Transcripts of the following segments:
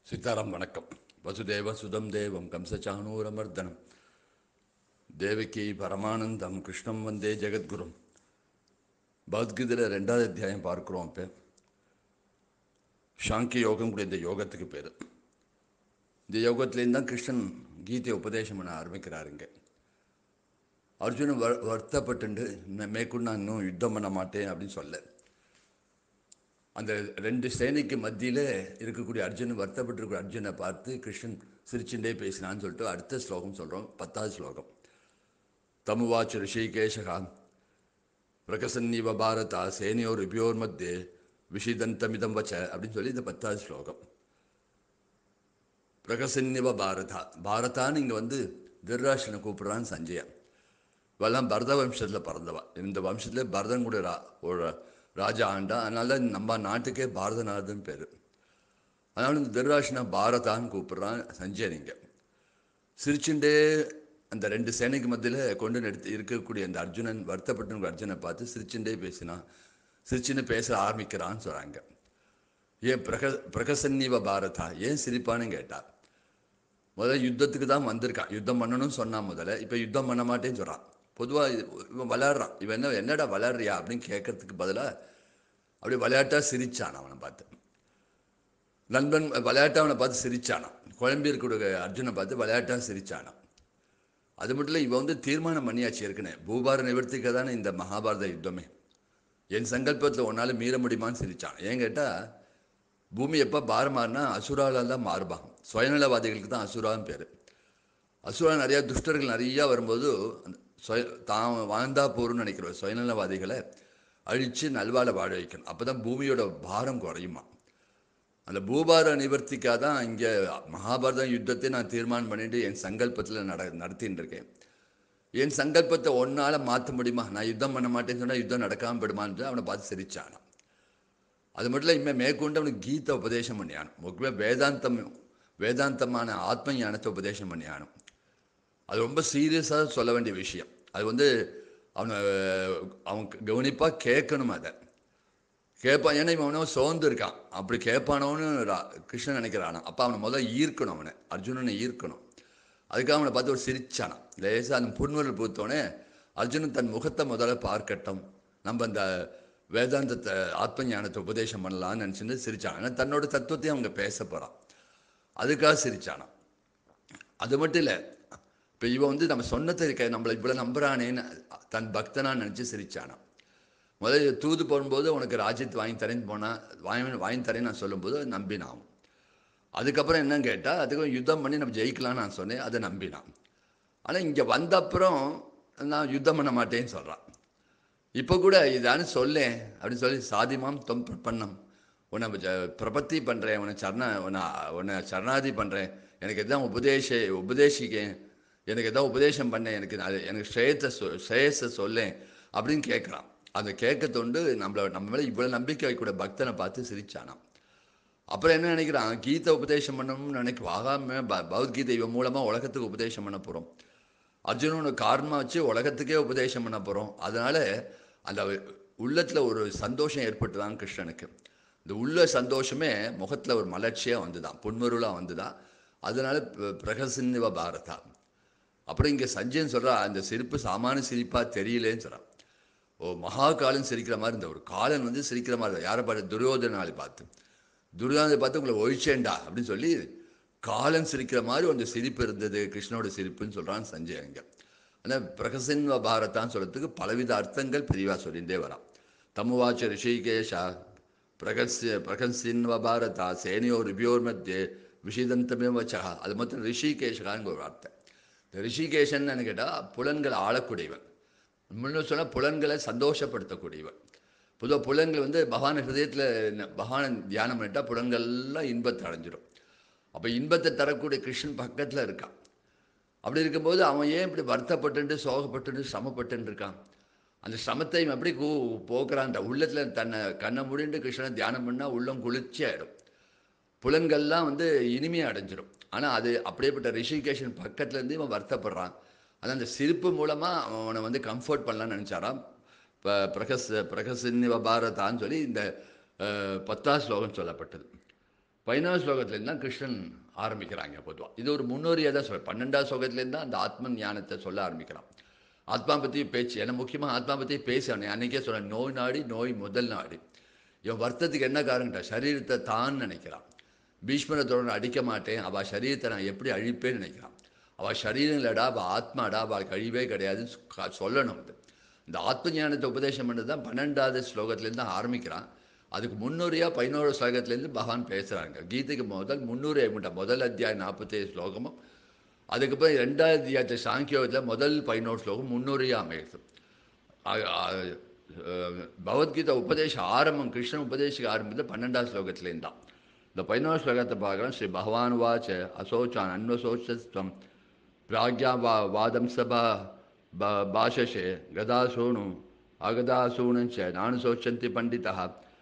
சீதாராம் வணக்கம் வசுதேவ சுதம் தேவம் கம்சச்சானூரமர்தனம் தேவகி பரமானந்தம் கிருஷ்ணம் வந்தே ஜெகத்குரும் பகவத்கீதையில் ரெண்டாவது அத்தியாயம் பார்க்குறோம் இப்போ சாங்கிய யோகம் கூட இந்த யோகத்துக்கு பேர் இந்த யோகத்துலேருந்து தான் கிருஷ்ணன் கீதை உபதேசம் பண்ண ஆரம்பிக்கிறாருங்க அர்ஜுனன் வ வருத்தப்பட்டு மேற்கொண்டு நான் இன்னும் யுத்தம் பண்ண மாட்டேன் அப்படின்னு சொல்ல அந்த ரெண்டு சேனைக்கு மத்தியில் இருக்கக்கூடிய அர்ஜுனன் வருத்தப்பட்டிருக்கிற அர்ஜுனை பார்த்து கிருஷ்ணன் சிரிச்சுட்டே பேசினான்னு சொல்லிட்டு அடுத்த ஸ்லோகம் சொல்கிறோம் பத்தாவது ஸ்லோகம் தமுவாச் ரிஷிகேஷகா பிரகசன்னிவ பாரதா சேனையோர் ரிபியோர் மத்தியே விஷிதந்தமிதம் வச்ச அப்படின்னு சொல்லி இந்த பத்தாவது ஸ்லோகம் பிரகசன்னிவ பாரதா பாரதான்னு இங்கே வந்து திருராஷனை கூப்பிட்றான்னு சஞ்சயன் இவெல்லாம் பரத வம்சத்தில் பிறந்தவா இந்த வம்சத்தில் பரதன் கூட ரா ஒரு ராஜா ஆண்டா அதனால நம்ம நாட்டுக்கே பாரதநாதன் பேர் அதனால இந்த திருராஷனை பாரதான்னு கூப்பிட்றான் சஞ்சயனிங்க சிரிச்சுண்டே அந்த ரெண்டு சேனைக்கு மத்தியில் கொண்டு நிறுத்தி இருக்கக்கூடிய அந்த அர்ஜுனன் வருத்தப்பட்டு அர்ஜுனை பார்த்து சிரிச்சுண்டே பேசினான் சிரிச்சுன்னு பேச ஆரம்பிக்கிறான்னு சொல்கிறாங்க ஏன் பிரக பிரகசன்னிவ பாரதா ஏன் சிரிப்பான்னு கேட்டார் முதல்ல யுத்தத்துக்கு தான் வந்திருக்கான் யுத்தம் பண்ணணும்னு சொன்னான் முதல்ல இப்போ யுத்தம் பண்ண மாட்டேன்னு சொல்கிறான் பொதுவாக இவன் விளையாடுறான் இவன் என்ன என்னடா விளையாடுறியா அப்படின்னு கேட்கறதுக்கு பதிலாக அப்படி விளையாட்டாக சிரிச்சான் அவனை பார்த்து நண்பன் விளையாட்டாக அவனை பார்த்து சிரிச்சானான் குழம்பி இருக்கக்கூடிய அர்ஜுனை பார்த்து விளையாட்டாக சிரிச்சானான் அது மட்டும் இல்லை இவன் வந்து தீர்மானம் பண்ணியாச்சு ஏற்கனவே பூபார நிவர்த்திக்க தானே இந்த மகாபாரத யுத்தமே என் சங்கல்பத்தில் ஒன்றால் மீற முடியுமான்னு சிரிச்சான் ஏன் கேட்டால் பூமி எப்போ பாரமாறுனா அசுராலால் தான் மாறுபாங்க சுயநலவாதிகளுக்கு தான் அசுரான்னு பேர் அசுரா நிறையா துஷ்டர்கள் நிறையா வரும்போது அந்த சுய தான் வாழ்ந்தா போரும்னு நினைக்கிற சுயநலவாதிகளை அழித்து நல்வாழ வாழ வைக்கணும் அப்போ தான் பூமியோட பாரம் குறையுமா அந்த பூபார நிவர்த்திக்காக தான் இங்கே மகாபாரத யுத்தத்தை நான் தீர்மானம் பண்ணிட்டு என் சங்கல்பத்தில் நட நடத்தின்னு இருக்கேன் என் சங்கல்பத்தை ஒன்றால் மாற்ற முடியுமா நான் யுத்தம் பண்ண மாட்டேன்னு சொன்னால் யுத்தம் நடக்காமல் விடுமான்ட்டு அவனை பார்த்து சிரிச்சானான் அது மட்டும் இல்லை இனிமேல் மேற்கொண்டு அவனுக்கு கீதை உபதேசம் பண்ணியானும் முக்கியமாக வேதாந்தம் வேதாந்தமான ஆத்ம ஞானத்தை உபதேசம் பண்ணியானும் அது ரொம்ப சீரியஸாக சொல்ல வேண்டிய விஷயம் அது வந்து அவனை அவன் கவனிப்பாக கேட்கணும் அதை கேட்பான் ஏன்னா இவன் அவனும் சோர்ந்து இருக்கான் அப்படி கேட்பானோன்னு கிருஷ்ணன் நினைக்கிறானா அப்போ அவனை முதல்ல ஈர்க்கணும் அவனை அர்ஜுனனை ஈர்க்கணும் அதுக்காக அவனை பார்த்து ஒரு சிரிச்சானான் லேசாக அந்த புன்முறல் பூத்தோடனே அர்ஜுனன் தன் முகத்தை முதல்ல பார்க்கட்டும் நம்ம அந்த வேதாந்தத்தை ஆத்ம ஞானத்தை உபதேசம் பண்ணலான்னு நினச்சிட்டு சிரிச்சான் ஏன்னா தன்னோட தத்துவத்தையும் அவங்க பேச போகிறான் அதுக்காக சிரிச்சானான் அது மட்டும் இல்லை இப்போ இவன் வந்து நம்ம சொன்னதை இருக்க நம்மளை இவ்வளோ நம்புறானேன்னு தன் பக்தனான்னு நினச்சி சிரிச்சானான் முதல்ல தூது போகும்போது உனக்கு ராஜ்யத்தை வாங்கி தரேன்னு போனால் வாங்கி வாங்கி தரேன்னு நான் சொல்லும்போது நம்பினான் அதுக்கப்புறம் என்னன்னு கேட்டால் அதுக்கும் யுத்தம் பண்ணி நம்ம ஜெயிக்கலாம்னு நான் சொன்னேன் அதை நம்பினான் ஆனால் இங்கே வந்த அப்புறம் நான் யுத்தம் பண்ண மாட்டேன்னு சொல்கிறான் இப்போ கூட இதான்னு சொல்லேன் அப்படின்னு சொல்லி சாதிமாம் தொம் பண்ணம் உன்னை பிரபத்தி பண்ணுறேன் உன்னை சரண உன்னை உன்னை சரணாதி பண்ணுறேன் எனக்கு எதாவது உபதேச உபதேசிக்கேன் எனக்கு எதாவது உபதேசம் பண்ணேன் எனக்கு அது எனக்கு ஸ்ரேயத்தை சொ ஸ்ரேயஸை சொல்லேன் அப்படின்னு கேட்குறான் அதை கேட்க தொண்டு நம்மளை நம்ம மேலே இவ்வளோ நம்பிக்கை வைக்கூட பக்தனை பார்த்து சிரிச்சானான் அப்புறம் என்ன நினைக்கிறான் கீதை உபதேசம் பண்ணணும்னு நினைக்க ஆகாம ப பகவத்கீதை இவன் மூலமாக உலகத்துக்கு உபதேசம் பண்ண போகிறோம் அர்ஜுனனோட காரணமாக வச்சு உலகத்துக்கே உபதேசம் பண்ண போகிறோம் அதனால் அந்த உள்ளத்தில் ஒரு சந்தோஷம் ஏற்பட்டுதான் கிருஷ்ணனுக்கு இந்த உள்ள சந்தோஷமே முகத்தில் ஒரு மலர்ச்சியாக வந்துதான் புன்முருளாக வந்துதான் அதனால பிரகசின்னிவ பாரதா அப்புறம் இங்கே சஞ்சயன் சொல்கிறா அந்த சிரிப்பு சாமான சிரிப்பாக தெரியலேன்னு சொல்கிறான் ஓ மகா காலன் சிரிக்கிற மாதிரி இந்த ஒரு காலன் வந்து சிரிக்கிற மாதிரி யாரை பார்த்து துரியோதனாலை பார்த்து துரியோதனை பார்த்து உங்களை ஒழிச்சேண்டா அப்படின்னு சொல்லி காலன் சிரிக்கிற மாதிரி அந்த சிரிப்பு இருந்தது கிருஷ்ணனோட சிரிப்புன்னு சொல்கிறான் சஞ்சய் அங்கே ஆனால் பிரகசன்வ பாரதான்னு சொல்கிறதுக்கு பலவித அர்த்தங்கள் பெரியவா சொல்லிகிட்டே வரான் தமுவாச்ச ரிஷிகேஷா பிரகசிய பிரகசின்வ பாரதா சேனையோர் ரிபியோர் மத்தியே விஷிதந்தமே வச்சா அது மொத்தம் ரிஷிகேஷகான்னு ஒரு வார்த்தை இந்த ரிஷிகேஷன் கேட்டால் புலன்களை ஆளக்கூடியவன் முன்ன சொன்னால் புலன்களை சந்தோஷப்படுத்தக்கூடியவன் பொதுவாக புலன்கள் வந்து பகவான் ஹிருதயத்தில் பகவான் தியானம் பண்ணிட்டால் புலன்கள்லாம் இன்பத்தை அடைஞ்சிடும் அப்போ இன்பத்தை தரக்கூடிய கிருஷ்ணன் பக்கத்தில் இருக்கான் அப்படி இருக்கும்போது அவன் ஏன் இப்படி வருத்தப்பட்டு சோகப்பட்டு சிரமப்பட்டு இருக்கான் அந்த சிரமத்தை எப்படி கூ போக்குறான் உள்ளத்தில் தன்னை கண்ணை முடிண்டு கிருஷ்ணனை தியானம் பண்ணால் உள்ளம் குளிர்ச்சி ஆகிடும் புலன்கள்லாம் வந்து இனிமையாக அடைஞ்சிடும் ஆனால் அது அப்படியேப்பட்ட ரிஷிகேஷன் பக்கத்துலேருந்து இவன் வருத்தப்படுறான் ஆனால் அந்த சிரிப்பு மூலமாக அவனை வந்து கம்ஃபர்ட் பண்ணலான்னு நினச்சாராம் இப்போ பிரகஸ் பிரகசின்னிவ பாரதான்னு சொல்லி இந்த பத்தாம் ஸ்லோகம் சொல்லப்பட்டது பதினாறு ஸ்லோகத்துலேருந்து தான் கிருஷ்ணன் ஆரம்பிக்கிறாங்க பொதுவாக இது ஒரு முன்னோரியாக தான் சொல்ல பன்னெண்டாவது ஸ்லோகத்துலேருந்து தான் அந்த ஆத்ம ஞானத்தை சொல்ல ஆரம்பிக்கிறான் ஆத்மா பற்றி பேச்சு ஏன்னா முக்கியமாக ஆத்மா பற்றி பேசணும் அன்றைக்கே சொல்கிறேன் நோய் நாடி நோய் முதல் நாடி இவன் வருத்தத்துக்கு என்ன காரணம்டா சரீரத்தை தான் நினைக்கிறான் பீஷ்மர தோழன் அடிக்க மாட்டேன் அவள் சரீரத்தை நான் எப்படி அழிப்பேன்னு நினைக்கிறான் அவள் சரீரம் இல்லடா அவள் ஆத்மாடா அவள் கழிவே கிடையாதுன்னு சொ- சொல்லணும் அது இந்த ஆத்ம ஞானத்தை உபதேசம் பண்ணது தான் பன்னெண்டாவது ஸ்லோகத்துலேருந்து தான் ஆரம்பிக்கிறான் அதுக்கு முன்னூறியாக பதினோரு ஸ்லோகத்துலேருந்து பகவான் பேசுகிறாங்க கீதைக்கு முதல் முன்னூறு ஏமுட்டா முதல் அத்தியாயம் நாற்பத்தேழு ஸ்லோகமும் அதுக்கப்புறம் ரெண்டாவது அத்தியாயத்தை சாங்கியோகத்தில் முதல் பதினோரு ஸ்லோகம் முன்னூறியாக அமைகிறது அ- அ- அஹ் பகவத்கீதை உபதேச ஆரம்பம் கிருஷ்ணன் உபதேசிக்க ஆரம்பித்தது பன்னெண்டாவது ஸ்லோகத்துலேருந்து தான் இந்த பதினோரு ஸ்லோகத்தை பார்க்குறோம் ஸ்ரீ பகவான் வாச்ச அசோச்சான் அன்வசோச்சஸ்வம் பிராக்யா வா வாதம் சபா ப பாஷசே கதாசூனு அகதாசூனுச்ச நானு சோச்சந்தி பண்டிதா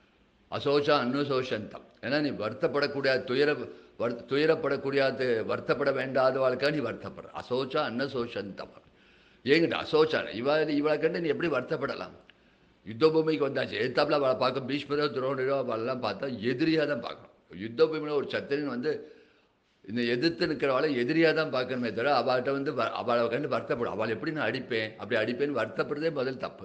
அசோச்சா அன்னுசோஷந்தம் ஏன்னா நீ வருத்தப்படக்கூடிய துயர வர் துயரப்படக்கூடியது வருத்தப்பட வேண்டாத வாழ்க்கை நீ வருத்தப்படுற அசோச்சா அன்னசோஷந்தம் ஏங்கிட்ட அசோச்சா இவ இவளை கண்டு நீ எப்படி வருத்தப்படலாம் யுத்த பூமிக்கு வந்தாச்சு எத்தாப்புல அவளை பார்க்க பீஷ்மரோ துரோணரோ அவளெல்லாம் பார்த்தா எதிரியாக தான் பார்க்கணும் யுத்த பூமியில் ஒரு சத்திரன் வந்து இந்த எதிர்த்து நிற்கிறவளை எதிரியாக தான் பார்க்கணுமே தவிர அவள்கிட்ட வந்து வ- அவளை கண்டு வருத்தப்படும் அவளை எப்படி நான் அடிப்பேன் அப்படி அடிப்பேன்னு வருத்தப்படுறதே முதல் தப்பு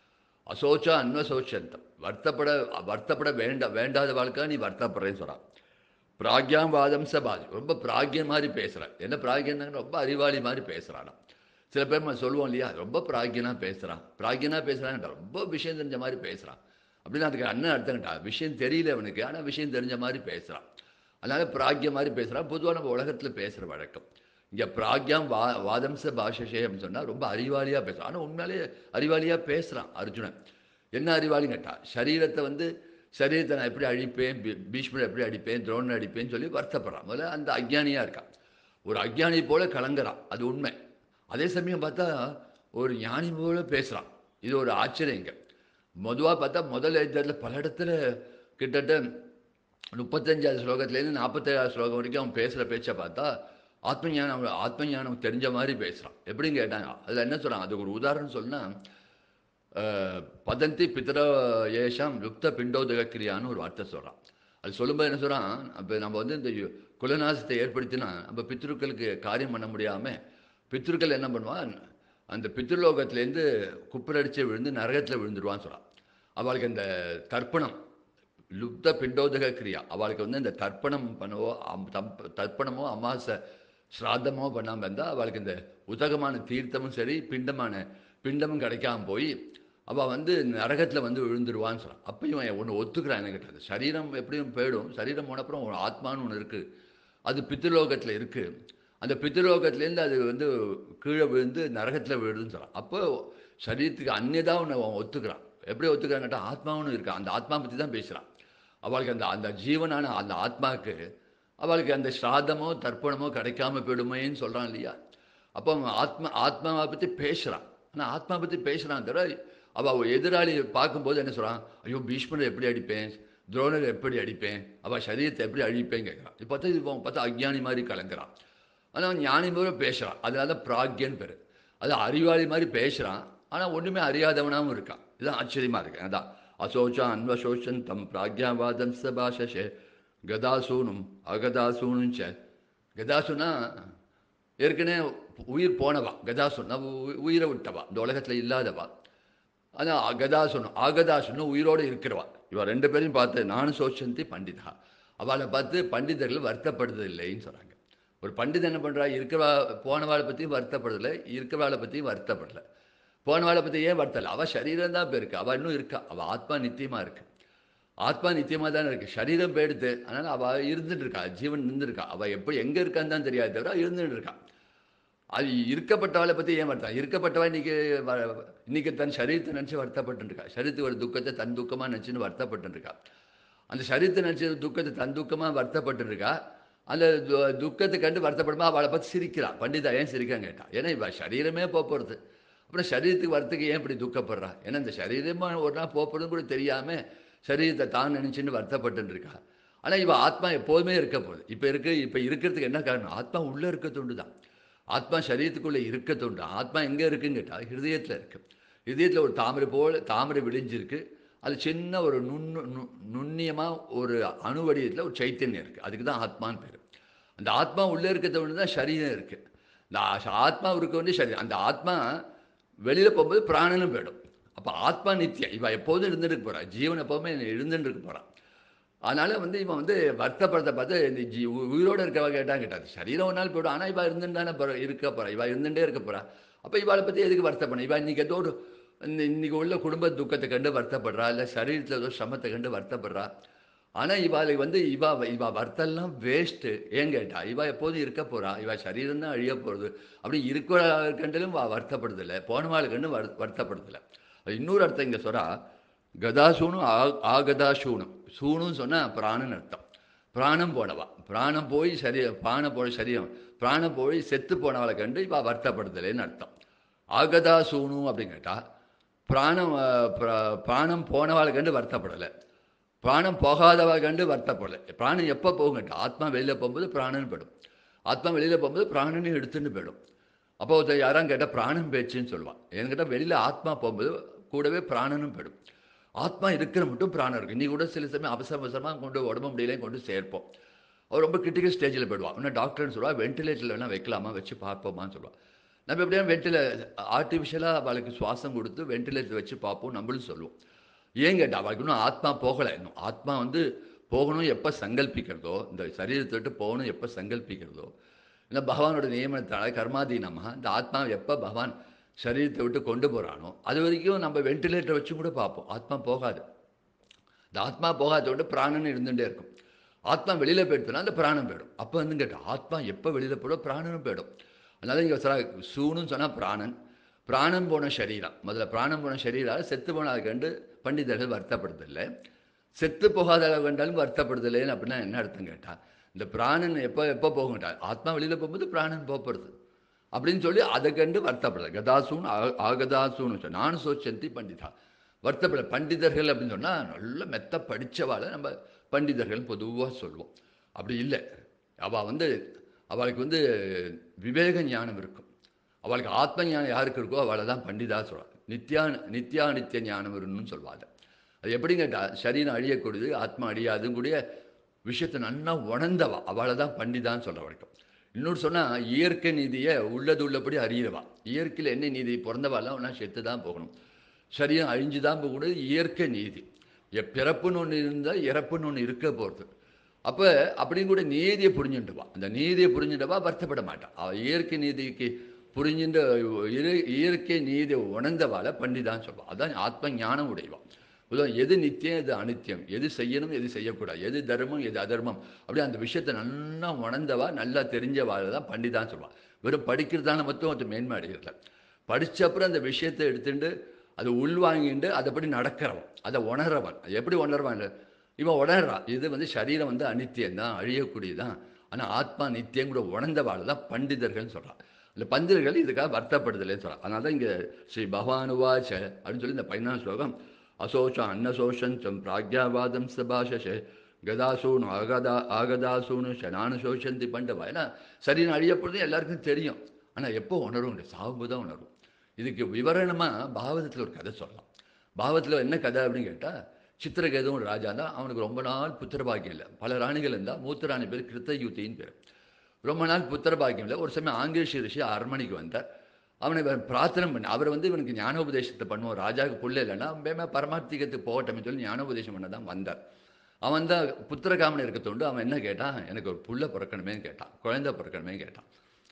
அசோச்சா அன்வசோச்சந்தம் வருத்தப்பட வருத்தப்பட வேண்ட வேண்டாத வாழ்க்கை நீ வருத்தப்படுறேன்னு சொல்கிறான் பிராக்யாம் வாதம் சபாதி ரொம்ப பிராக்யம் மாதிரி பேசுகிறான் என்ன பிராக்யம் ரொம்ப அறிவாளி மாதிரி பேசுகிறானா சில பேர் நம்ம சொல்லுவோம் இல்லையா ரொம்ப பிராக்யனா பேசுகிறான் பிராக்யனா பேசுகிறான் ரொம்ப விஷயம் தெரிஞ்ச மாதிரி பேசுகிறான் அப்படின்னு அதுக்கு அண்ணன் அர்த்தம்டா விஷயம் தெரியல அவனுக்கு ஆனால் விஷயம் தெரிஞ்ச மாதிரி பேசுகிறான் அதனால பிராக்ய மாதிரி பேசுகிறான் பொதுவாக நம்ம உலகத்தில் பேசுகிற வழக்கம் இங்கே பிராக்யாம் வா வாதம்ச பாஷசே அப்படின்னு சொன்னால் ரொம்ப அறிவாளியாக பேசுகிறான் ஆனால் உண்மையிலே அறிவாளியாக பேசுகிறான் அர்ஜுனன் என்ன அறிவாளின்னு கேட்டா சரீரத்தை வந்து சரீரத்தை நான் எப்படி அழிப்பேன் பீ- பீஷ்மரை எப்படி அடிப்பேன் துரோணனை அடிப்பேன்னு சொல்லி வருத்தப்படுறான் முதல்ல அந்த அஜ்ஞானியாக இருக்கான் ஒரு அஜ்ஞானி போல கலங்குறான் அது உண்மை அதே சமயம் பார்த்தா ஒரு ஞானி போல பேசுகிறான் இது ஒரு ஆச்சரியம் இங்கே பொதுவாக பார்த்தா முதல் அத்தியாயத்தில் பல இடத்துல கிட்டத்தட்ட முப்பத்தஞ்சாவது ஸ்லோகத்துலேருந்து நாற்பத்தேழாவது ஸ்லோகம் வரைக்கும் அவன் பேசுகிற பேச்சை பார்த்தா ஆத்ம ஞானம் அவன் ஆத்ம ஞானம் தெரிஞ்ச மாதிரி பேசுகிறான் எப்படின்னு கேட்டாங்க அதில் என்ன சொல்கிறான் அதுக்கு ஒரு உதாரணம் சொன்னால் பதந்தி பிதர ஏஷாம் லுப்த பிண்டோதக கிரியான்னு ஒரு வார்த்தை சொல்கிறான் அது சொல்லும்போது என்ன சொல்கிறான் அப்போ நம்ம வந்து இந்த யு- குலநாசத்தை ஏற்படுத்தினா நம்ம பித்ருக்களுக்கு காரியம் பண்ண முடியாமல் பித்ருக்கள் என்ன பண்ணுவான் அந்த பித்ருலோகத்துலேருந்து குப்புரடிச்சு விழுந்து நரகத்தில் விழுந்துருவான்னு சொல்கிறான் அவளுக்கு அந்த தர்ப்பணம் லுப்த பிண்டோதக கிரியா அவளுக்கு வந்து இந்த தர்ப்பணம் பண்ணவோ அம்- தம்- தர்ப்பணமோ அமாசை ஸ்ராத்தமோ பண்ணாமல் இருந்தால் அவளுக்கு இந்த உதகமான தீர்த்தமும் சரி பிண்டமான பிண்டமும் கிடைக்காம போய் அவள் வந்து நரகத்தில் வந்து விழுந்துருவான்னு சொல்கிறான் அப்போ இவன் ஒன்று ஒத்துக்கிறான் என்ன கேட்டது சரீரம் எப்படியும் போயிடும் சரீரம் போனப்புறம் ஒரு ஆத்மான்னு ஒன்று இருக்குது அது பித்ருலோகத்தில் இருக்குது அந்த பித்ருலோகத்துலேருந்து அது வந்து கீழே விழுந்து நரகத்தில் விழுதுன்னு சொல்கிறான் அப்போ சரீரத்துக்கு அந்நியதாக ஒன்று அவன் ஒத்துக்கிறான் எப்படி ஒத்துக்கிறான் கேட்டால் ஆத்மாவும் இருக்கான் அந்த ஆத்மா பற்றி தான் பேசுகிறான் அவளுக்கு அந்த அந்த ஜீவனான அந்த ஆத்மாவுக்கு அவளுக்கு அந்த ஸ்ராதமோ தர்ப்பணமோ கிடைக்காம போயிடுமேன்னு சொல்கிறான் இல்லையா அப்போ அவன் ஆத்மா ஆத்மாவை பற்றி பேசுகிறான் ஆனால் ஆத்மா பற்றி பேசுகிறான் தவிர அவள் எதிராளி பார்க்கும்போது என்ன சொல்கிறான் ஐயோ பீஷ்மரை எப்படி அடிப்பேன் துரோணரை எப்படி அடிப்பேன் அவள் சரீரத்தை எப்படி அழிப்பேன்னு கேட்குறான் இப்போ பார்த்தா இது பார்த்தா அஜ்ஞானி மாதிரி கலங்குறான் ஆனால் அவன் ஞானி மாதிரி பேசுகிறான் அதனால தான் பிராக்யன்னு பேர் அது அறிவாளி மாதிரி பேசுகிறான் ஆனால் ஒன்றுமே அறியாதவனாகவும் இருக்கான் இதுதான் ஆச்சரியமாக இருக்கு அதான் அசோச்சா அன்வசோச்சன் தம் பிராக்யாவாதம் சபாஷே கதாசூனும் அகதாசூனும் ச கதாசுனா ஏற்கனவே உயிர் போனவா கதாசுனா உ- உயிரை விட்டவா இந்த உலகத்தில் இல்லாதவா ஆனால் கதாசுனு ஆகதாசுன்னு உயிரோடு இருக்கிறவா இவ ரெண்டு பேரையும் பார்த்து நானும் சோச்சந்தி பண்டிதா அவளை பார்த்து பண்டிதர்கள் வருத்தப்படுறது இல்லைன்னு சொல்கிறாங்க ஒரு பண்டிதன் என்ன பண்ணுறா இருக்கிறவா போனவாளை பற்றியும் வருத்தப்படுறதில்லை இருக்கிறவாளை பற்றியும் வருத்தப்படல போனவாளை பற்றி ஏன் வருத்தலை அவள் சரீரம் தான் போயிருக்கு அவள் இன்னும் இருக்கா அவள் ஆத்மா நித்தியமாக இருக்கு ஆத்மா நித்தியமாக தானே இருக்கு சரீரம் போயிடுது அதனால் அவள் இருந்துட்டு இருக்கா ஜீவன் இருந்திருக்கா அவள் எப்படி எங்கே இருக்கான்னு தான் தெரியாது தவிர அவ இருந்துட்டு இருக்கா அது இருக்கப்பட்டவளை பற்றி ஏன் வருத்தம் இருக்கப்பட்டவள் இன்னைக்கு வ- இன்னைக்கு தன் சரீரத்தை நினச்சி வருத்தப்பட்டு இருக்கா சரீரத்துக்கு ஒரு துக்கத்தை தன் துக்கமாக நினச்சின்னு வருத்தப்பட்டு இருக்கா அந்த சரீரத்தை நினச்சி துக்கத்தை தன் துக்கமாக வருத்தப்பட்டு இருக்கா அந்த து- துக்கத்தை கண்டு வருத்தப்படுமா அவளை பார்த்து சிரிக்கிறா பண்டிதா ஏன் சிரிக்கான்னு கேட்டா ஏன்னா இவ சரீரமே போக போகிறது அப்புறம் சரீரத்துக்கு வரத்துக்கு ஏன் இப்படி துக்கப்படுறா ஏன்னா இந்த சரீரமா ஒரு நாள் போக போகிறதுன்னு கூட தெரியாமல் சரீரத்தை தான் நினச்சின்னு வருத்தப்பட்டு இருக்கா ஆனால் இவ ஆத்மா எப்போதுமே இருக்க போகுது இப்போ இருக்கு இப்போ இருக்கிறதுக்கு என்ன காரணம் ஆத்மா உள்ளே இருக்க தோண்டு தான் ஆத்மா சரீரத்துக்குள்ளே இருக்க தோண்டு ஆத்மா எங்கே இருக்குன்னு கேட்டால் ஹிருதயத்தில் இருக்கு ஹிருதயத்தில் ஒரு தாமரை போல் தாமரை விழிஞ்சிருக்கு அது சின்ன ஒரு நுண்ணு நு நுண்ணியமாக ஒரு அணுவடியத்தில் ஒரு சைத்தன்யம் இருக்குது அதுக்கு தான் ஆத்மான்னு பேர் அந்த ஆத்மா உள்ளே இருக்கிறத ஒன்று தான் சரீரம் இருக்குது இந்த ஆ- ஆத்மா இருக்க வேண்டிய சரீரம் அந்த ஆத்மா வெளியில் போகும்போது பிராணனும் போயிடும் அப்போ ஆத்மா நித்தியம் இவன் எப்போதும் இருந்துட்டு போகிறா ஜீவன் எப்போதுமே இருந்துட்டு இருக்க போகிறான் அதனால் வந்து இவன் வந்து வருத்தப்படுறத பார்த்து இந்த ஜீ உயிரோடு இருக்கவ கேட்டால் கேட்டாது சரீரம் ஒரு நாள் போய்டும் ஆனால் இவள் இருந்துட்டு தானே போகிற இருக்க போகிறா இவள் இருந்துகிட்டே இருக்க போகிறா அப்போ இவளை பற்றி எதுக்கு வருத்தப்படணும் இவள் இன்றைக்கி ஏதோ ஒரு இந்த இன்னைக்கு உள்ள குடும்ப துக்கத்தை கண்டு வருத்தப்படுறா இல்லை சரீரத்தில் ஏதோ சிரமத்தை கண்டு வருத்தப்படுறா ஆனால் இவாளுக்கு வந்து இவா இவா வருத்தெல்லாம் வேஸ்ட்டு ஏன் கேட்டா இவா எப்போதும் இருக்க போகிறா இவா சரீரம் தான் அழிய போகிறது அப்படி இருக்கிற கண்டிலும் வா வருத்தப்படுதில்லை போனவாள் கண்டு வரு வருத்தப்படுதில்லை அது இன்னொரு அர்த்தம் இங்கே சொல்கிறா கதாசூனு ஆ ஆகதாசூனு சூனுன்னு சொன்னால் பிராணன் அர்த்தம் பிராணம் போனவா பிராணம் போய் சரி பிராணம் போய் சரீரம் பிராணம் போய் செத்து போனவளை கண்டு இவா வருத்தப்படுதலைன்னு அர்த்தம் ஆகதா சூனு அப்படின்னு கேட்டால் பிராணம் அஹ், பிர- பிராணம் போனவாளை கண்டு வருத்தப்படலை பிராணம் போகாதவா கண்டு வருத்தப்படலை பிராணம் எப்போ போகும் கேட்டா ஆத்மா வெளியில் போகும்போது பிராணன் போயிடும் ஆத்மா வெளியில் போகும்போது பிராணனையும் எடுத்துன்னு போயிடும் அப்போ ஒருத்தர் யாரும் கேட்டால் பிராணம் பேச்சுன்னு சொல்லுவான் ஏன்னு கேட்டால் வெளியில் ஆத்மா போகும்போது கூடவே பிராணனும் போயிடும் ஆத்மா இருக்கிற மட்டும் பிராணம் இருக்குது நீ கூட சில சமயம் அவசர அவசரமாக கொண்டு உடம்பு முடியலையும் கொண்டு சேர்ப்போம் அவர் ரொம்ப கிரிட்டிக்கல் ஸ்டேஜில் போயிடுவான் இன்னும் டாக்டர்னு சொல்லுவா வென்டிலேட்டரில் வேணால் வைக்கலாமா வச்சு பார்ப்போமான்னு சொல்லுவாள் நம்ம எப்படியா வென்டிலே ஆர்டிஃபிஷியலாக அவளுக்கு சுவாசம் கொடுத்து வென்டிலேட்டர் வச்சு பார்ப்போம் நம்மளும் சொல்லுவோம் ஏன் கேட்டா அவளுக்கு இன்னும் ஆத்மா போகலை இன்னும் ஆத்மா வந்து போகணும் எப்போ சங்கல்பிக்கிறதோ இந்த சரீரத்தை விட்டு போகணும் எப்போ சங்கல்பிக்கிறதோ இல்லை பகவானோட நியமனத்தால கர்மாதீனமாக இந்த ஆத்மா எப்போ பகவான் சரீரத்தை விட்டு கொண்டு போகிறானோ அது வரைக்கும் நம்ம வென்டிலேட்டர் வச்சு கூட பார்ப்போம் ஆத்மா போகாது இந்த ஆத்மா போகாதோட பிராணன் இருந்துகிட்டே இருக்கும் ஆத்மா வெளியில் போயிடுச்சுன்னா அந்த பிராணம் போயிடும் அப்போ வந்து கேட்டால் ஆத்மா எப்போ வெளியில் போயிடும் பிராணனும் போயிடும் அதனால இங்கே சொல்ல சூனுன்னு சொன்னால் பிராணன் பிராணம் போன சரீரம் முதல்ல பிராணம் போன சரீரம் செத்து போனதை கண்டு பண்டிதர்கள் வருத்தப்படுறதில்லை செத்து போகாத கண்டாலும் வருத்தப்படுதலைன்னு அப்படின்னா என்ன அர்த்தம் கேட்டால் இந்த பிராணன் எப்போ எப்போ போகட்டா ஆத்மா வெளியில் போகும்போது பிராணன் போகிறது அப்படின்னு சொல்லி அதை கண்டு வருத்தப்படல கதாசூன் ஆ- ஆகதாசூன்னு சொன்ன நான் சோச்சந்தி பண்டிதா வருத்தப்பட பண்டிதர்கள் அப்படின்னு சொன்னால் நல்ல மெத்த படித்தவாளை நம்ம பண்டிதர்கள் பொதுவாக சொல்லுவோம் அப்படி இல்லை அவள் வந்து அவளுக்கு வந்து விவேக ஞானம் இருக்கும் அவளுக்கு ஆத்ம ஞானம் யாருக்கு இருக்கோ அவளை தான் பண்டிதா சொல்கிறாள் நித்யா நித்யா நித்திய ஞானம் இருக்குன்னு சொல்லுவாள் அது எப்படி கேட்டால் சரீரம் அழியக்கூடியது ஆத்மா அழியாதுன்னு கூடிய விஷயத்தை நன்னா உணர்ந்தவா அவளை தான் பண்டிதான்னு சொல்ல வரைக்கும் இன்னொரு சொன்னால் இயற்கை நீதியை உள்ளது உள்ளபடி அறியவா இயற்கையில் என்ன நீதி பிறந்தவாலாம் அவனா செத்து தான் போகணும் சரீரம் அழிஞ்சு தான் போகக்கூடாது இயற்கை நீதி எ- பிறப்புன்னு ஒன்று இருந்தால் இறப்புன்னு ஒன்று இருக்க போகிறது அப்போ அப்படின்னு கூட நீதியை புரிஞ்சுட்டுவா அந்த நீதியை புரிஞ்சுட்டவா வருத்தப்பட மாட்டான் அவள் இயற்கை நீதிக்கு புரிஞ்சுட்டு இரு- இயற்கை நீதியை உணர்ந்தவாளை பண்டிதான்னு சொல்லுவாள் அதான் ஆத்ம ஞானம் உடையவான் உலகம் எது நித்தியம் எது அனித்தியம் எது செய்யணும் எது செய்யக்கூடாது எது தர்மம் எது அதர்மம் அப்படி அந்த விஷயத்தை நல்லா உணர்ந்தவா நல்லா தெரிஞ்சவாளை தான் பண்டிதான்னு சொல்லுவாள் வெறும் படிக்கிறதான மட்டும் ஒருத்தர் மேன்மை அடைகிறல படிச்ச அப்புறம் அந்த விஷயத்தை எடுத்துட்டு அதை உள்வாங்கிட்டு அதைப்படி நடக்கிறவன் அதை உணர்றவன் அது எப்படி உணர்வான் இல்ல? இவன் உணர்றான் இது வந்து சரீரம் வந்து அனித்தியம் தான் அழியக்கூடியதான் ஆனால் ஆத்மா நித்தியம் கூட உணர்ந்தவாள் தான் பண்டிதர்கள்னு சொல்கிறான் அந்த பண்டிதர்கள் இதுக்காக வருத்தப்படுதலைன்னு சொல்கிறான் அதனால தான் இங்கே ஸ்ரீ பகவானுவாச்ச அப்படின்னு சொல்லி இந்த பதினாறு ஸ்லோகம் அசோச்சம் அன்னசோஷஞ்சம் பிராக்யாவாதம் சபாஷே கதாசூனு ஆகதா ஆகதாசூனு ஷனானு சோஷந்தி பண்டவா ஏன்னா சரீரம் அழியப்படுறது எல்லாருக்கும் தெரியும் ஆனால் எப்போ உணரும் சாகும்போது தான் உணரும் இதுக்கு விவரணமாக பாகவதத்தில் ஒரு கதை சொல்லலாம் பாகவத்தில் என்ன கதை அப்படின்னு கேட்டால் சித்திரகேதும் ஒரு ராஜா தான் அவனுக்கு ரொம்ப நாள் புத்திர பாக்கியம் இல்லை பல ராணிகள் இருந்தால் மூத்த ராணி பேர் கிருத்தயூத்தின்னு பேர் ரொம்ப நாள் புத்திர பாக்கியம் இல்லை ஒரு சமயம் ஆங்கிலேஷ ரிஷி அரண்மனைக்கு வந்தார் அவனை இவன் பிரார்த்தனை பண்ணி அவர் வந்து இவனுக்கு ஞானோபதேசத்தை பண்ணுவோம் ராஜாவுக்கு புள்ள இல்லைன்னா வேமா பரமார்த்திகத்துக்கு போகட்டும்னு சொல்லி ஞானோபதேசம் பண்ண தான் வந்தார் அவன் தான் புத்திரகாமனை இருக்க தோண்டு அவன் என்ன கேட்டான் எனக்கு ஒரு புள்ள பிறக்கணுமேன்னு கேட்டான் குழந்தை பிறக்கணுமே கேட்டான்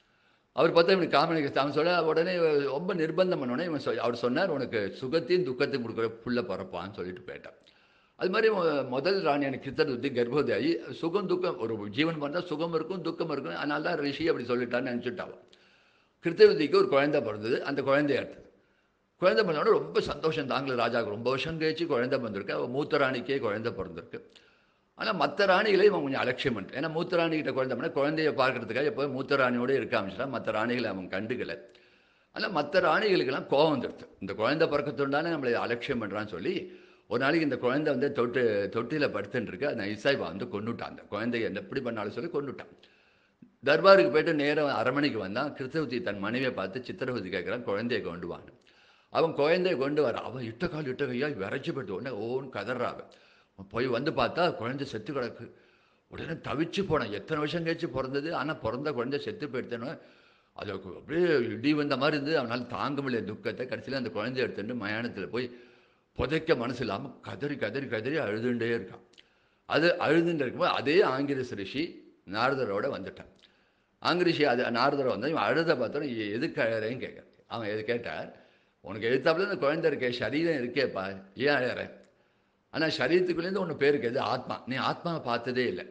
அவர் பார்த்தா இவனுக்கு காமனை அவன் சொல்ல உடனே ரொம்ப நிர்பந்தம் பண்ணோடனே இவன் சொ- அவர் சொன்னார் உனக்கு சுகத்தையும் துக்கத்தையும் கொடுக்குற புள்ள பிறப்பான்னு சொல்லிட்டு போயிட்டான் அது மாதிரி மொ- முதல் ராணியான கிருத்தருத்தி கர்ப்பவதியாகி சுகம் துக்கம் ஒரு ஜீவன் வந்தால் சுகம் இருக்கும் துக்கம் இருக்கும் அதனால தான் ரிஷி அப்படி சொல்லிட்டான்னு நினச்சிட்டாவன் கிருத்தவதிக்கு ஒரு குழந்தை பிறந்தது அந்த குழந்தைய எடுத்தது குழந்தை பிறந்தோட ரொம்ப சந்தோஷம் தாங்கள ராஜாவுக்கு ரொம்ப வருஷம் கழிச்சு குழந்தை பிறந்திருக்கு அவ மூத்த ராணிக்கே குழந்தை பிறந்திருக்கு ஆனால் மற்ற ராணிகளை இவன் கொஞ்சம் அலட்சியம் பண்ணிட்டான் ஏன்னா மூத்த ராணிகிட்ட குழந்தை பண்ண குழந்தைய பார்க்கறதுக்காக எப்போ மூத்த ராணியோட இருக்க ஆரம்பிச்சிட்டான் மற்ற ராணிகளை அவன் கண்டுக்கல ஆனால் மற்ற ராணிகளுக்கெல்லாம் கோவம் வந்துடுது இந்த குழந்தை பிறக்கத்துண்டானே நம்மளை அலட்சியம் பண்ணுறான்னு சொல்லி ஒரு நாளைக்கு இந்த குழந்தை வந்து தொட்டு தொட்டியில் படுத்துன்னு இருக்கு அந்த இசாய்வா வந்து கொண்டுட்டான் அந்த குழந்தைய என்ன எப்படி பண்ணாலும் சொல்லி கொண்டுட்டான் தர்பாருக்கு போயிட்டு நேரம் அரமனைக்கு வந்தான் கிருத்தவதி தன் மனைவியை பார்த்து சித்திரவதி கேட்குறான் குழந்தைய கொண்டு வான்னு அவன் குழந்தைய கொண்டு வர அவன் இட்ட கால் இட்ட கையால் விரைச்சி போயிட்டு உடனே ஓன்னு கதறாவ போய் வந்து பார்த்தா குழந்தை செத்து கிடக்கு உடனே தவிச்சு போனேன் எத்தனை வருஷம் கழிச்சு பிறந்தது ஆனால் பிறந்த குழந்தை செத்து போயிடுத்தேன்னு அது அப்படியே இடி வந்த மாதிரி இருந்து அவனால் தாங்க முடியல துக்கத்தை கடைசியில் அந்த குழந்தைய எடுத்துட்டு மயானத்தில் போய் புதைக்க மனசு இல்லாமல் கதறி கதறி கதறி அழுதுண்டே இருக்கான் அது அழுதுன்னு இருக்கும்போது அதே ஆங்கிரஸ் ரிஷி நாரதரோட வந்துட்டான் ஆங்கிரிஷி அது நாரதரை வந்தால் இவன் அழுத பார்த்தோம் எதுக்கு அழறேன்னு கேட்குறேன் அவன் எது கேட்டார் உனக்கு எழுத்தாப்புல இந்த குழந்தை இருக்கே சரீரம் இருக்கேப்பா ஏன் அழற ஆனால் சரீரத்துக்குள்ளேருந்து ஒன்று பேருக்கு எது ஆத்மா நீ ஆத்மாவை பார்த்ததே இல்லை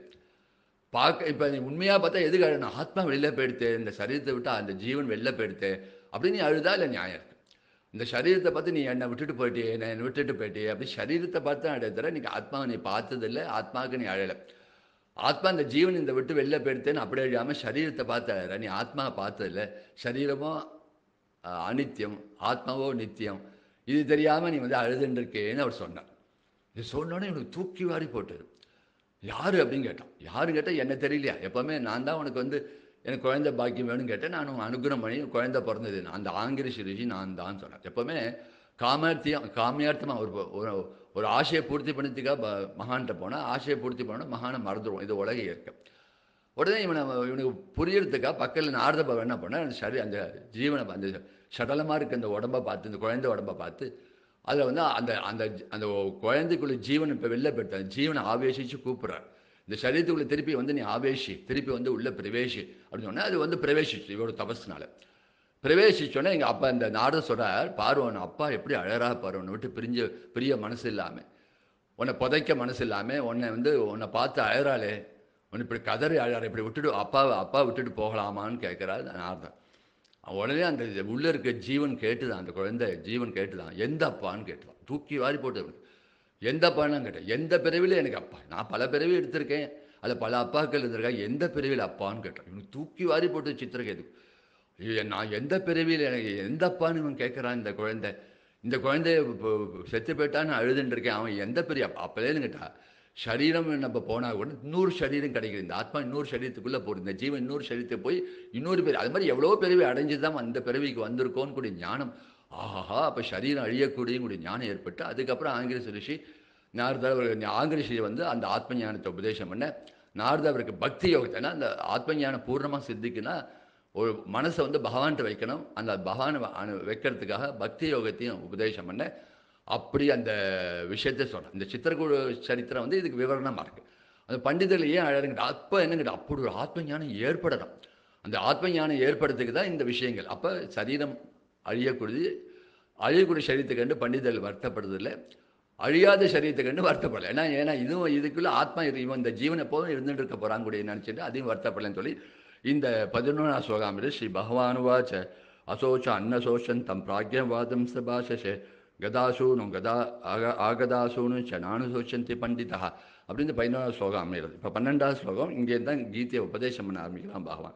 பார்க்க இப்போ நீ உண்மையாக பார்த்தா எதுக்கு அழணும் ஆத்மா வெளில போயிடுத்து இந்த சரீரத்தை விட்டு அந்த ஜீவன் வெளில போயிடுத்து அப்படின்னு நீ அழுதா இல்லை நியாயம் இருக்கு இந்த சரீரத்தை பார்த்து நீ என்னை விட்டுட்டு போயிட்டே என்னை விட்டுட்டு போயிட்டே அப்படி சரீரத்தை பார்த்து தான் அழுதுற நீ ஆத்மாவை நீ பார்த்ததில்லை ஆத்மாவுக்கு நீ அழலை ஆத்மா இந்த ஜீவன் இந்த விட்டு வெளில போயிடுத்தேன்னு அப்படி அழியாமல் சரீரத்தை பார்த்து அழற நீ ஆத்மாவை பார்த்ததில்லை சரீரமோ அஹ், அனித்தியம் ஆத்மாவோ நித்தியம் இது தெரியாமல் நீ வந்து அழுதுன்னு இருக்கேன்னு அவர் சொன்னார் இது சொன்னோன்னே இவனுக்கு தூக்கி வாரி போட்டார் யார் அப்படின்னு கேட்டான் யாரு கேட்டால் என்ன தெரியலையா எப்போவுமே நான் தான் உனக்கு வந்து எனக்கு குழந்தை பாக்கியம் வேணும்னு கேட்டேன் நான் அனுகிரகம் பண்ணி குழந்தை பிறந்தது நான். அந்த ஆங்கிரிஷ் ரிஷி நான் தான் சொன்னேன் எப்போவுமே காமார்த்தியம் காமியார்த்தமாக ஒரு ஒரு ஒரு ஆசையை பூர்த்தி பண்ணதுக்காக ப- மகான்கிட்ட போனால் ஆசையை பூர்த்தி பண்ணால் மகானை மறந்துடுவோம் இது உலக இயற்கை உடனே இவனை இவனுக்கு புரியறதுக்காக பக்கத்தில் நாரத பவன் என்ன பண்ண அந்த சரி அந்த ஜீவனை அந்த சடலமாக இருக்க அந்த உடம்பை பார்த்து இந்த குழந்தை உடம்பை பார்த்து அதில் வந்து அந்த அந்த அந்த குழந்தைக்குள்ள ஜீவன் இப்போ வெளில போயிட்டு அந்த ஜீவனை ஆவேசிச்சு கூப்பிட்றார் இந்த சரீரத்துக்குள்ள திருப்பி வந்து நீ ஆவேசி திருப்பி வந்து உள்ள பிரவேசி அப்படின்னு சொன்னால் அது வந்து பிரவேசிச்சு இவரோட தபஸ்னால பிரவேசிச்சோன்னே எங்கள் அப்பா இந்த நாரத சொல்கிறார் பார்வன் அப்பா எப்படி அழறா பாரு உன்னை விட்டு பிரிஞ்ச பிரிய மனசு இல்லாமல் உன்னை புதைக்க மனசு இல்லாமல் உன்னை வந்து உன்னை பார்த்து அழறாளே உன்னை இப்படி கதறி அழற இப்படி விட்டுட்டு அப்பாவை அப்பா விட்டுட்டு போகலாமான்னு கேட்குறாரு நாரதன் உடனே அந்த உள்ளே இருக்க ஜீவன் கேட்டுதான் அந்த குழந்தை ஜீவன் கேட்டுதான் எந்த அப்பான்னு கேட்டுதான் தூக்கி வாரி போட்டு அவனுக்கு. எந்த அப்பான்னு கேட்டேன் எந்த பிறவில எனக்கு அப்பா நான் பல பிறவி எடுத்திருக்கேன் அதில் பல அப்பாக்கள் இருந்திருக்கேன் எந்த பிறவியில் அப்பான்னு கேட்டேன் இவனுக்கு தூக்கி வாரி போட்டு சித்திரகேது ஐயோ, நான் எந்த பிறவியில் எனக்கு எந்த அப்பான்னு இவன் கேட்குறான் இந்த குழந்தை இந்த குழந்தைய இப்போ செத்து போயிட்டான்னு அழுதுன்னு இருக்கேன் அவன் எந்த பெரிய அப்பா அப்போலேன்னு கேட்டா சரீரம் நம்ம போனால் கூட இன்னொரு சரீரம் கிடைக்குது இந்த ஆத்மா இன்னொரு சரீரத்துக்குள்ளே போகுது இந்த ஜீவன் இன்னொரு சரீரத்தை போய் இன்னொரு பேர் அது மாதிரி எவ்வளோ பிறவி அடைஞ்சு தான் அந்த பிறவிக்கு வந்திருக்கோன்னு கூடிய ஞானம் ஆஹா அப்போ சரீரம் அழியக்கூடிய கூடிய ஞானம் ஏற்பட்டு அதுக்கப்புறம் ஆங்கில ரிஷி நாரதர் அவர் ஆங்கில ரிஷி வந்து அந்த ஆத்ம ஞானத்தை உபதேசம் பண்ண நாரதர் அவருக்கு பக்தி யோகத்தை ஏன்னா அந்த ஆத்ம ஞானம் பூர்ணமாக சித்திக்குன்னா ஒரு மனசை வந்து பகவான்கிட்ட வைக்கணும் அந்த பகவானை வ- அனு- வைக்கிறதுக்காக பக்தி யோகத்தையும் உபதேசம் பண்ண அப்படி அந்த விஷயத்தை சொன்னேன் இந்த சித்திரகூட சரித்திரம் வந்து இதுக்கு விவரணமாக இருக்குது அந்த பண்டிதர்கள் ஏன் அழகுங்கிட்ட அப்போ என்னங்கிட்ட அப்படி ஒரு ஆத்ம ஞானம் ஏற்படணும் அந்த ஆத்ம ஞானம் ஏற்படுறதுக்கு தான் இந்த விஷயங்கள் அப்போ சரீரம் அழியக்கூடியது அழியக்கூடிய சரீரத்தை கண்டு பண்டிதர்கள் வருத்தப்படுறதில்லை அழியாத சரீரத்தை கண்டு வருத்தப்படலை ஏன்னா ஏன்னா இதுவும் இதுக்குள்ள ஆத்மா இரு- இவன் இந்த ஜீவன் எப்போதும் இருந்துட்டு இருக்க போகிறாங்க கூட நினச்சிட்டு அதையும் வருத்தப்படலைன்னு சொல்லி இந்த பதினொன்றாம் ஸ்லோகாமில் ஸ்ரீ பகவானுவாச்ச அசோச்ச அன்னசோஷன் தம் பிராக்யவாதம் சபாஷே கதாசூனு கதா ஆக ஆகதாசூனு ச நானு சோச்சந்தி பண்டிதா அப்படின்னு பதினோராம் ஸ்லோகம் அமைகிறது இப்போ பன்னெண்டாவது ஸ்லோகம் இங்கே தான் கீதையை உபதேசம் பண்ண ஆரம்பிக்கிறான் பகவான்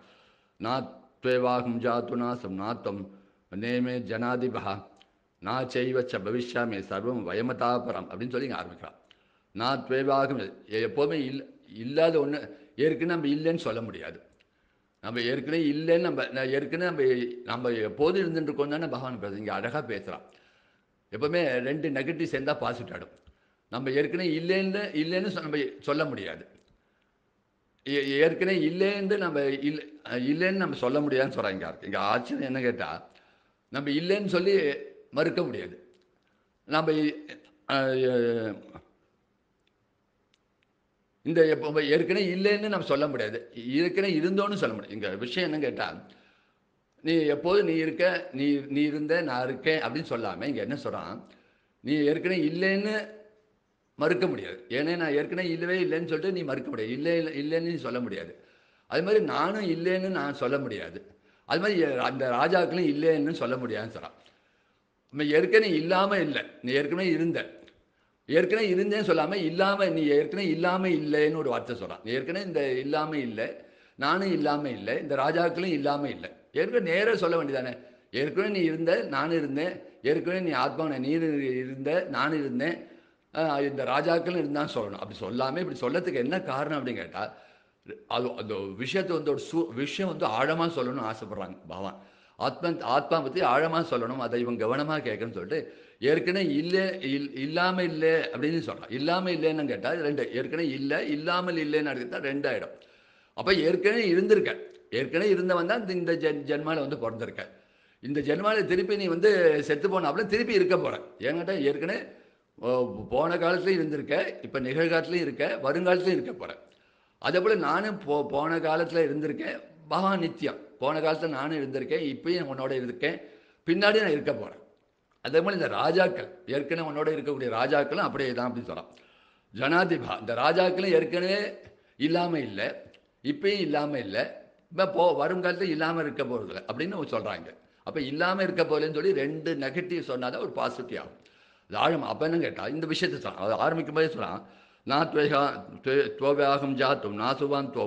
நாத்வேவாகம் ஜாத்து நாசம் நாத்தம் நேமே ஜனாதிபா நான் செய்வச்ச பவிஷ்யாமே சர்வம் வயமதாபரம் அப்படின்னு சொல்லி இங்கே ஆரம்பிக்கிறான் நான் துவேவாகம் எப்போவுமே இல் இல்லாத ஒன்று ஏற்கனவே நம்ம இல்லைன்னு சொல்ல முடியாது நம்ம ஏற்கனவே இல்லைன்னு நம்ம நான் ஏற்கனவே நம்ம நம்ம எப்போதும் இருந்துட்டு இருக்கோம் தானே பகவான் பேசுறது இங்கே அழகாக பேசுகிறான் எப்போவுமே ரெண்டு நெகட்டிவ் சேர்ந்தால் பாசிட்டிவ் ஆகிடும் நம்ம ஏற்கனவே இல்லைன்னு இல்லைன்னு சொ- நம்ம சொல்ல முடியாது ஏ- ஏற்கனவே இல்லைன்னு நம்ம இல்லை இல்லைன்னு நம்ம சொல்ல முடியாதுன்னு சொல்கிறாங்க இங்கே இங்கே ஆச்சரியம் என்ன கேட்டால் நம்ம இல்லைன்னு சொல்லி மறுக்க முடியாது நம்ம அஹ், இந்த எப்போ ஏற்கனவே இல்லைன்னு நம்ம சொல்ல முடியாது ஏற்கனவே இருந்தோன்னு சொல்ல முடியாது இங்கே விஷயம் என்ன கேட்டால் நீ எப்போது நீ இருக்க நீ நீ இருந்த நான் இருக்கேன் அப்படின்னு சொல்லாமல் இங்கே என்ன சொல்கிறான் நீ ஏற்கனவே இல்லைன்னு மறுக்க முடியாது ஏன்னா நான் ஏற்கனவே இல்லவே இல்லைன்னு சொல்லிட்டு நீ மறுக்க முடியாது இல்லை இல்லை இல்லைன்னு நீ சொல்ல முடியாது அது மாதிரி நானும் இல்லைன்னு நான் சொல்ல முடியாது அது மாதிரி அந்த ராஜாக்களும் இல்லைன்னு சொல்ல முடியாதுன்னு சொல்கிறான் நம்ம ஏற்கனவே இல்லாமல் இல்லை நீ ஏற்கனவே இருந்த ஏற்கனவே இருந்தேன்னு சொல்லாமல் இல்லாமல் நீ ஏற்கனவே இல்லாமல் இல்லைன்னு ஒரு வார்த்தை சொல்கிறான் நீ ஏற்கனவே இந்த இல்லாமல் இல்லை நானும் இல்லாமல் இல்லை இந்த ராஜாக்களும் இல்லாமல் இல்லை ஏற்கனவே நேராக சொல்ல வேண்டியதானே ஏற்கனவே நீ இருந்த நானும் இருந்தேன் ஏற்கனவே நீ ஆத்மாவை நீ இருந்த நானும் இருந்தேன் ஆஹ் இந்த ராஜாக்களும் இருந்தான்னு சொல்லணும் அப்படி சொல்லாமல் இப்படி சொல்லத்துக்கு என்ன காரணம் அப்படின்னு கேட்டால் அது அந்த விஷயத்தை வந்து ஒரு சு விஷயம் வந்து ஆழமாக சொல்லணும்னு ஆசைப்படுறாங்க பகவான் ஆத்மா ஆத்மா பற்றி ஆழமாக சொல்லணும் அதை இவன் கவனமாக கேட்கணும்னு சொல்லிட்டு ஏற்கனவே இல்லை இல் இல்லாமல் இல்லை அப்படின்னு சொல்கிறான் இல்லாமல் இல்லைன்னு கேட்டால் ரெண்டு ஏற்கனவே இல்லை இல்லாமல் இல்லைன்னு எடுத்தால் ரெண்டாயிடும் அப்போ ஏற்கனவே இருந்திருக்க ஏற்கனவே இருந்தவன் தான் இந்த ஜென் ஜென்மாவில் வந்து பிறந்திருக்க இந்த ஜென்மாவில் திருப்பி நீ வந்து செத்து போனாப்புல திருப்பி இருக்க போகிற ஏங்கிட்ட ஏற்கனவே ஓ, போன காலத்துலையும் இருந்திருக்க இப்போ நிகழ்காலத்துலையும் இருக்க வருங்காலத்துலையும் இருக்க போகிறேன் அதே போல் நானும் போ போன காலத்தில் இருந்திருக்கேன் மகா நித்தியம் போன காலத்தில் நானும் இருந்திருக்கேன் இப்பயும் உன்னோட இருக்கேன் பின்னாடி நான் இருக்க போகிறேன் அதே மாதிரி இந்த ராஜாக்கள் ஏற்கனவே உன்னோட இருக்கக்கூடிய ராஜாக்களும் அப்படியே தான் அப்படின்னு சொல்லலாம் ஜனாதிபா இந்த ராஜாக்களும் ஏற்கனவே இல்லாமல் இல்லை இப்பயும் இல்லாமல் இல்லை இப்போ போ வருங்காலத்தில் இல்லாமல் இருக்க போகிறதில்ல அப்படின்னு சொல்கிறாங்க அப்போ இல்லாமல் இருக்க போகலன்னு சொல்லி ரெண்டு நெகட்டிவ் சொன்னால் தான் ஒரு பாசிட்டிவ் ஆகும் அது ஆழம் அப்போ என்ன கேட்டால் இந்த விஷயத்தை சொல்கிறான் அது ஆரம்பிக்கும் போதே சொல்கிறான் நான் துவேகா துவவேகம் ஜாத்தும் நாசுவான் தோ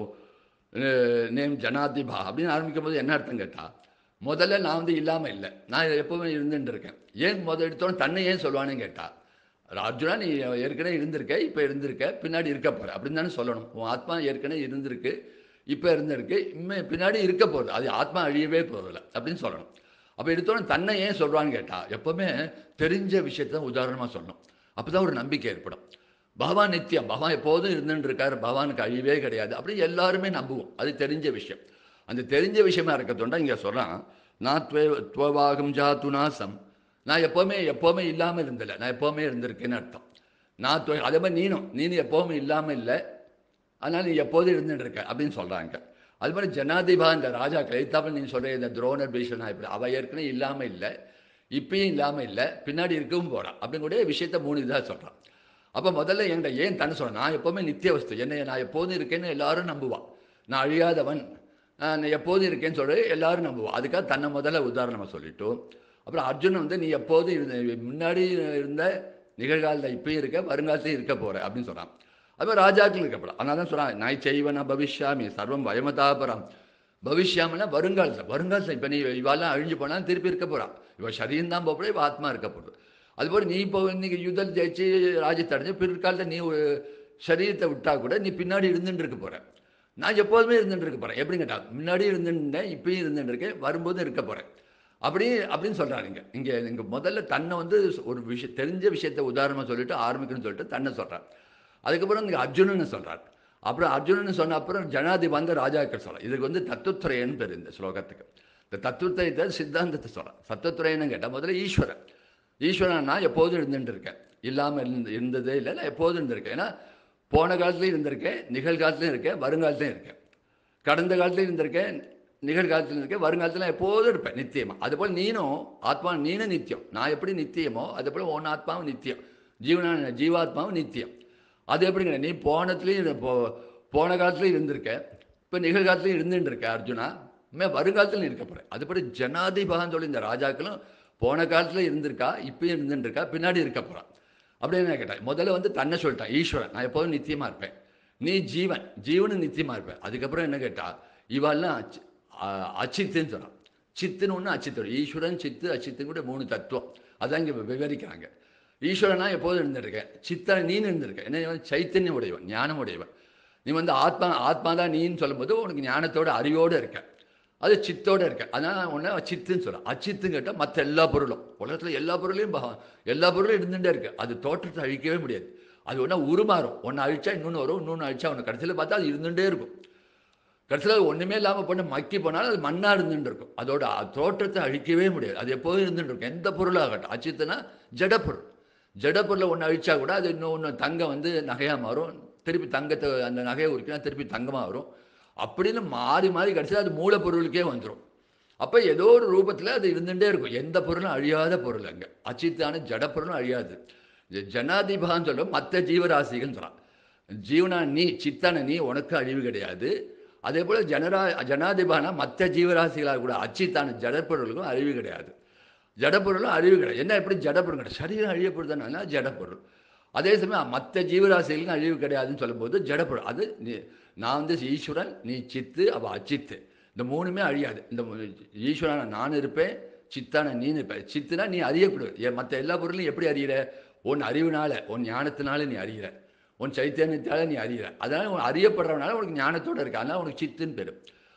நேம் ஜனாதிபா அப்படின்னு ஆரம்பிக்கும் போது என்ன அர்த்தம் கேட்டால் முதல்ல நான் வந்து இல்லாமல் இல்லை நான் எப்பவுமே இருந்துட்டு இருக்கேன் ஏன் முதல் எடுத்தோன்னு தன்னை ஏன் சொல்லுவானேன்னு கேட்டால் அர்ஜுனா நீ ஏற்கனவே இருந்திருக்க இப்போ இருந்திருக்க பின்னாடி இருக்க போகிற அப்படின்னு தானே சொல்லணும் உன் ஆத்மா ஏற்கனவே இருந்திருக்கு இப்போ இருந்திருக்கு இனிமே பின்னாடி இருக்க போகுது அது ஆத்மா அழியவே போகிறதில்ல அப்படின்னு சொல்லணும் அப்போ எடுத்தோன்னு தன்னை ஏன் சொல்கிறான்னு கேட்டால் எப்போவுமே தெரிஞ்ச விஷயத்த உதாரணமாக சொல்லணும் அப்போ தான் ஒரு நம்பிக்கை ஏற்படும் பகவான் நித்தியம் பகவான் எப்போதும் இருந்துட்டு இருக்கார் பகவானுக்கு அழிவே கிடையாது அப்படி எல்லாருமே நம்புவோம் அது தெரிஞ்ச விஷயம் அந்த தெரிஞ்ச விஷயமா இருக்கத்தோண்டா இங்கே சொல்கிறான் நான் துவே துவவாகம் ஜாத்து நாசம் நான் எப்போவுமே எப்போவுமே இல்லாமல் இருந்தல நான் எப்போவுமே இருந்திருக்கேன்னு அர்த்தம் நான் துவ அதே மாதிரி நீனும் நீனும் எப்போவுமே இல்லாமல் இல்லை அதனால் நீ எப்போதும் இருந்துட்டு இருக்க அப்படின்னு சொல்கிறாங்க அது மாதிரி ஜனாதிபா இந்த ராஜாக்கள் எத்தாப்பில் நீ சொல்கிற இந்த துரோணர் பீஷனா இப்படி அவள் ஏற்கனவே இல்லாமல் இல்லை இப்பயும் இல்லாமல் இல்லை பின்னாடி இருக்கவும் போகிறான் அப்படிங்கூட விஷயத்த மூணு இதாக சொல்கிறான் அப்போ முதல்ல என்கிட்ட ஏன் தன்னை சொல்கிறேன் நான் எப்போவுமே நித்திய வஸ்து என்னை நான் எப்போதும் இருக்கேன்னு எல்லாரும் நம்புவான் நான் அழியாதவன் நான் எப்போதும் இருக்கேன்னு சொல்லி எல்லாரும் நம்புவான் அதுக்காக தன்னை முதல்ல உதாரணமாக சொல்லிட்டு அப்புறம் அர்ஜுனன் வந்து நீ எப்போதும் இருந்த முன்னாடி இருந்த நிகழ்காலத்தில் இப்பயும் இருக்க வருங்காலத்தையும் இருக்க போகிற அப்படின்னு சொல்கிறான் அது மாதிரி ராஜாக்கள் இருக்கப்படாம் அதனால தான் சொல்கிறான் நாய் செய்வன பவிஷ்யாமி சர்வம் வயமதாபரம் பவிஷ்யாமினா வருங்காலத்தில் வருங்காலத்தில் இப்போ நீ இவாலாம் அழிஞ்சு போனால் திருப்பி இருக்க போகிறான் இவள் சரீரம் தான் போகப்பட இவள் ஆத்மா இருக்க போகுது அதுபோல் நீ இப்போ இன்னைக்கு யுத்தம் ஜெயிச்சு ராஜ்யத்தை அடைஞ்சு பிற்காலத்தில் நீ ஒரு சரீரத்தை விட்டா கூட நீ பின்னாடி இருந்துட்டு இருக்க போகிற நான் எப்போதுமே இருந்துட்டு இருக்க போகிறேன் எப்படி கேட்டா முன்னாடி இருந்துட்டேன் இப்பயும் இருந்துட்டு இருக்கேன் வரும்போதும் இருக்க போகிறேன் அப்படி அப்படின்னு சொல்கிறாங்க இங்கே இங்கே முதல்ல தன்னை வந்து ஒரு விஷயம் தெரிஞ்ச விஷயத்தை உதாரணமாக சொல்லிட்டு ஆரம்பிக்கணும்னு சொல்லிட்டு தன்னை சொல்கிறார் அதுக்கப்புறம் இங்கே அர்ஜுனன்னு சொல்கிறார் அப்புறம் அர்ஜுனன் சொன்ன அப்புறம் ஜனாதி வந்து ராஜாக்கள் சொல்கிறார் இதுக்கு வந்து தத்துவத்துறையன்னு பேர் இந்த ஸ்லோகத்துக்கு இந்த தத்துவத்தை சித்தாந்தத்தை சொல்கிறார் தத்துவத்துறையன்னு கேட்டால் முதல்ல ஈஸ்வரன் ஈஸ்வரன் நான் எப்போதும் இருந்துட்டு இருக்கேன் இல்லாமல் இருந்து இருந்ததே இல்லை நான் எப்போதும் இருந்திருக்கேன் ஏன்னா போன காலத்துலையும் இருந்திருக்கேன் நிகழ்காலத்துலையும் இருக்கேன் வருங்காலத்துலையும் இருக்கேன் கடந்த காலத்துலையும் இருந்திருக்கேன் நிகழ்காலத்தில் இருக்கேன் வருங்காலத்தில் எப்போதும் இருப்பேன் நித்தியமாக அதுபோல் நீனும் ஆத்மா நீனும் நித்தியம் நான் எப்படி நித்தியமோ அதுபோல் உன் ஆத்மாவும் நித்தியம் ஜீவன ஜீவாத்மாவும் நித்தியம் அது எப்படிங்கிற நீ போனத்துலேயும் போ போன காலத்துலையும் இருந்திருக்க இப்போ நிகழ்காலத்துலையும் இருந்துட்டு இருக்க அர்ஜுனா இனிமேல் வருங்காலத்துலையும் இருக்க போகிறேன் அதுபடி ஜனாதிபகன்னு சொல்லி இந்த ராஜாக்களும் போன காலத்தில் இருந்திருக்கா இப்பயும் இருந்துட்டு இருக்கா பின்னாடி இருக்க போகிறான் அப்படின்னு நான் கேட்டேன் முதல்ல வந்து தன்னை சொல்லிட்டான் ஈஸ்வரன் நான் எப்போதும் நித்தியமாக இருப்பேன் நீ ஜீவன் ஜீவனும் நித்தியமாக இருப்பேன் அதுக்கப்புறம் என்ன கேட்டா இவாள்லாம் அச்சி- அ- அச்சித்துன்னு சொன்னான் சித்துன்னு ஒன்று அச்சித்து ஈஸ்வரன் சித்து அச்சித்துன்னு கூட மூணு தத்துவம் அதான் இங்கே விவரிக்கிறாங்க ஈஸ்வரனா எப்போதும் இருந்திருக்கேன் சித்தன் நீன்னு இருந்திருக்க என்ன இவன் சைத்தன்யம் உடையவன் ஞானம் உடையவன் நீ வந்து ஆத்மா ஆத்மா தான் நீன்னு சொல்லும்போது உனக்கு ஞானத்தோட அறிவோடு இருக்க அது சித்தோட இருக்க அதனால் உன்னை சித்துன்னு சொல்ல அச்சித்துன்னு கேட்டால் மற்ற எல்லா பொருளும் உலகத்தில் எல்லா பொருளையும் பகவான் எல்லா பொருளும் இருந்துகிட்டே இருக்கு அது தோற்றத்தை அழிக்கவே முடியாது அது ஒன்றா உருமாறும் ஒன்று அழிச்சா இன்னொன்று வரும் இன்னொன்று அழிச்சா ஒன்று கடைசியில் பார்த்தா அது இருந்துகிட்டே இருக்கும் கடைசியில் ஒன்றுமே இல்லாமல் பண்ண மக்கி போனாலும் அது மண்ணாக இருந்துட்டு இருக்கும் அதோட அ- தோற்றத்தை அழிக்கவே முடியாது அது எப்போதும் இருந்துட்டு இருக்கும் எந்த பொருளாகட்டும் அச்சித்துனா ஜடப்பொருள் ஜடப்பொருளை ஒன்று அழிச்சா கூட அது இன்னும் ஒன்று தங்கம் வந்து நகையாக மாறும் திருப்பி தங்கத்தை அந்த நகையை உரிக்கினா திருப்பி தங்கமாக வரும் அப்படின்னு மாறி மாறி கடைசியில் அது மூலப்பொருளுக்கே வந்துடும் அப்போ ஏதோ ஒரு ரூபத்தில் அது இருந்துகிட்டே இருக்கும் எந்த பொருளும் அழியாத பொருள் அங்கே அச்சித்தான ஜடப்பொருளும் அழியாது இது ஜனாதிபான்னு சொல்லுவோம் மற்ற ஜீவராசிகள் சொல்கிறான் ஜீவனா நீ சித்தான நீ உனக்கு அழிவு கிடையாது அதே போல் ஜனரா ஜனாதிபானா மற்ற ஜீவராசிகளாக கூட அச்சித்தான ஜடப்பொருளுக்கும் அழிவு கிடையாது ஜடப்பொருளும் அழிவு கிடையாது என்ன எப்படி ஜடப்பொருள் கிடையாது சரீரம் அழியப்படுதுன்னா ஜடப்பொருள் அதே சமயம் மற்ற ஜீவராசிகளுக்கும் அழிவு கிடையாதுன்னு சொல்லும்போது ஜடப்பொருள் அது நீ நான் வந்து ஈஸ்வரன் நீ சித்து அவள் அச்சித்து இந்த மூணுமே அழியாது இந்த மூ- ஈஸ்வரனை நான் இருப்பேன் சித்தான நீ இருப்பேன் சித்துனா நீ அறியப்படுவ ஏன் மற்ற எல்லா பொருளையும் எப்படி அறியிற உன் அறிவினால உன் ஞானத்தினால நீ அறியிற உன் சைத்தன்யத்தால நீ அறியிற அதனால உன் அறியப்படுறவனால உனக்கு ஞானத்தோட இருக்கு அதனால உனக்கு சித்துன்னு பேரு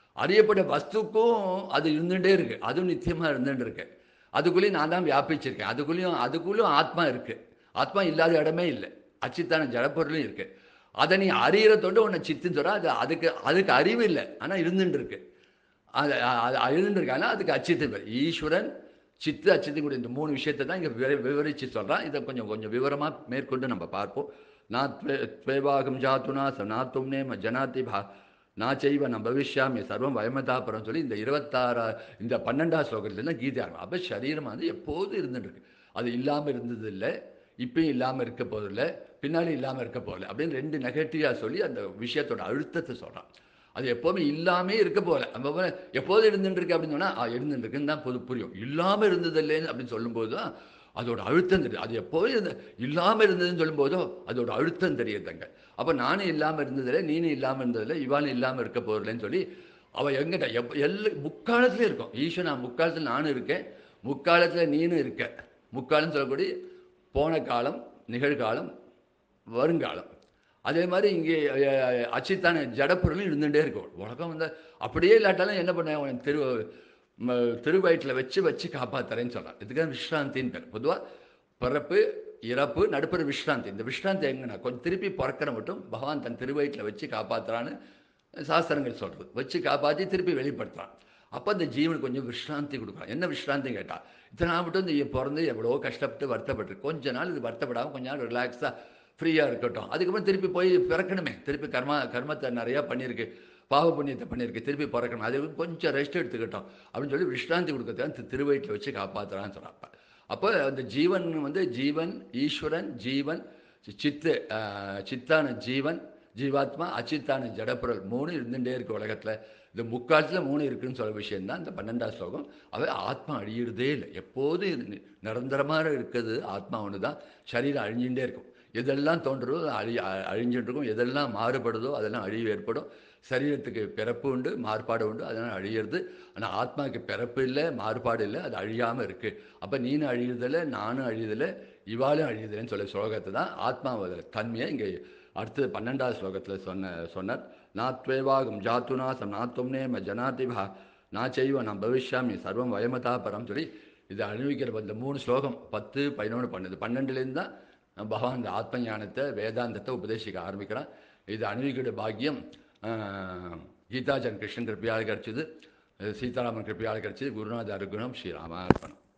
அறியப்பட்ட வஸ்துக்கும் அது இருந்துகிட்டே இருக்கு அதுவும் நித்தியமாக இருந்துட்டு இருக்கு அதுக்குள்ளேயும் நான் தான் வியாபிச்சிருக்கேன் அதுக்குள்ளேயும் அதுக்குள்ளேயும் ஆத்மா இருக்கு ஆத்மா இல்லாத இடமே இல்லை அச்சித்தான ஜடப்பொருளும் இருக்கு அதை நீ அறியிற தொண்டு உன்னை சித்துன்னு சொல்ற அது அதுக்கு அதுக்கு அறிவு இல்லை ஆனால் இருந்துட்டு இருக்கு அது அது இருந்துட்டு இருக்கு ஆனால் அதுக்கு அச்சித்து பேர் ஈஸ்வரன் சித்து அச்சித்து கூட இந்த மூணு விஷயத்தை தான் இங்கே விவரி விவரித்து சொல்கிறான் இதை கொஞ்சம் கொஞ்சம் விவரமாக மேற்கொண்டு நம்ம பார்ப்போம் நான் துவேவாகம் ஜாத்துனா ச நான் தும்னே ம ஜனாதி பா நான் செய்வ நான் பவிஷ்யாமி சர்வம் வயமதாபுரம் சொல்லி இந்த இருபத்தாறா இந்த பன்னெண்டாம் ஸ்லோகத்துல தான் கீதை ஆரம்பம் அப்போ சரீரம் வந்து எப்போதும் இருந்துட்டு இருக்கு அது இல்லாமல் இருந்தது இல்லை இப்பயும் இல்லாமல் இருக்க போதில்லை பின்னாடி இல்லாமல் இருக்க போகல அப்படின்னு ரெண்டு நெகட்டிவாக சொல்லி அந்த விஷயத்தோட அழுத்தத்தை சொல்கிறான் அது எப்போவுமே இல்லாமே இருக்க போகல நம்ம எப்போதும் இருந்துட்டு இருக்கு அப்படின்னு சொன்னால் இருந்துட்டு இருக்குன்னு தான் பொது புரியும் இல்லாமல் இருந்தது இல்லைன்னு அப்படின்னு சொல்லும்போது தான் அதோட அழுத்தம் தெரியுது அது எப்போதும் இருந்து இல்லாமல் இருந்ததுன்னு சொல்லும்போதோ அதோட அழுத்தம் தெரியுதுங்க அப்போ நானும் இல்லாமல் இருந்ததில்லை நீனும் இல்லாமல் இருந்ததில்லை இவாளும் இல்லாமல் இருக்க போகிறதில்லன்னு சொல்லி அவள் எங்கிட்ட எப் எல்லா முக்காலத்துலேயும் இருக்கும் ஈஸ்வரன் நான் முக்காலத்தில் நானும் இருக்கேன் முக்காலத்தில் நீனும் இருக்க முக்காலம் சொல்லக்கூடிய போன காலம் நிகழ்காலம் வருங்காலம் அதே மாதிரி இங்கே அஹ், அச்சித்தான ஜடப்பொருளும் இருந்துகிட்டே இருக்கும் உலகம் வந்து அப்படியே இல்லாட்டாலும் என்ன பண்ண அவன் திரு ம, திருவயிற்றில் வச்சு வச்சு காப்பாத்துறேன்னு சொல்கிறான் இதுக்காக விஷ்ராந்தின்னு பேர் பொதுவாக பிறப்பு இறப்பு நடுப்புற விஷ்ராந்தி இந்த விஷ்ராந்தி எங்கன்னா கொஞ்சம் திருப்பி பிறக்கிற மட்டும் பகவான் தன் திருவயிற்றில் வச்சு காப்பாத்துறான்னு சாஸ்திரங்கள் சொல்கிறது வச்சு காப்பாற்றி திருப்பி வெளிப்படுத்துறான் அப்போ அந்த ஜீவனுக்கு கொஞ்சம் விஷ்ராந்தி கொடுக்குறான் என்ன விஷ்ராந்தி கேட்டால் இத்தனை நாள் மட்டும் இந்த பிறந்து எவ்வளோ கஷ்டப்பட்டு வருத்தப்பட்டு கொஞ்ச நாள் இது வருத்தப்படாமல் கொஞ்ச நாள் ரிலாக்ஸாக ஃப்ரீயாக இருக்கட்டும் அதுக்கப்புறம் திருப்பி போய் பிறக்கணுமே திருப்பி கர்மா கர்மத்தை நிறையா பண்ணியிருக்கு பாவ புண்ணியத்தை பண்ணியிருக்கு திருப்பி பிறக்கணும் அது கொஞ்சம் ரெஸ்ட் எடுத்துக்கிட்டோம் அப்படின்னு சொல்லி விஷ்ராந்தி கொடுக்கறதுக்கு திருவயிற்றில் வச்சு காப்பாற்றுறான்னு சொல்கிறாப்ப அப்போ அந்த ஜீவன் வந்து ஜீவன் ஈஸ்வரன் ஜீவன் சித்து ஆஹ், சித்தான ஜீவன் ஜீவாத்மா அச்சித்தான ஜடப்பொருள் மூணு இருந்துகிட்டே இருக்கு உலகத்தில் இந்த முக்காலத்தில் மூணு இருக்குன்னு சொல்ல விஷயம்தான் இந்த பன்னெண்டாம் ஸ்லோகம் அவை ஆத்மா அழியிறதே இல்லை எப்போதும் இது நி- நிரந்தரமாக இருக்கிறது ஆத்மா ஒன்று தான் சரீரம் அழிஞ்சுட்டே இருக்கும் எதெல்லாம் தோன்றுறதோ அது அழி அ- அழிஞ்சுட்டு இருக்கும் எதெல்லாம் மாறுபடுதோ அதெல்லாம் அழிவு ஏற்படும் சரீரத்துக்கு பிறப்பு உண்டு மாறுபாடு உண்டு அதனால் அழியிறது ஆனால் ஆத்மாவுக்கு பிறப்பு இல்லை மாறுபாடு இல்லை அது அழியாமல் இருக்குது அப்போ நீனும் அழியுறதில்லை நானும் அழியுதில்லை இவாளும் அழியுதில்லைன்னு சொல்ல ஸ்லோகத்தை தான் ஆத்மாவோட தன்மையை இங்கே அடுத்தது பன்னெண்டாவது ஸ்லோகத்தில் சொன்ன சொன்னார் நாத்வேவாகும் ஜாத்துநாசம் நாத்தும்னே ம ஜனாதிபா நான் செய்வ நான் பவிஷ்யாமி சர்வம் வயமதா பரம் சொல்லி இதை அனுபவிக்கிற இந்த மூணு ஸ்லோகம் பத்து பதினொன்று பண்ணுது பன்னெண்டுலேருந்து தான் பகவான் இந்த ஆத்ம ஞானத்தை வேதாந்தத்தை உபதேசிக்க ஆரம்பிக்கிறான் இது அனுபவிக்கிற பாக்கியம் ஆஹ், கீதாச்சன் கிருஷ்ணன் கிருப்பியால் கிடச்சிது சீதாராமன் கிருப்பியால் கிடச்சிது குருநாத அருகுணம் ஸ்ரீராமார்ப்பணம்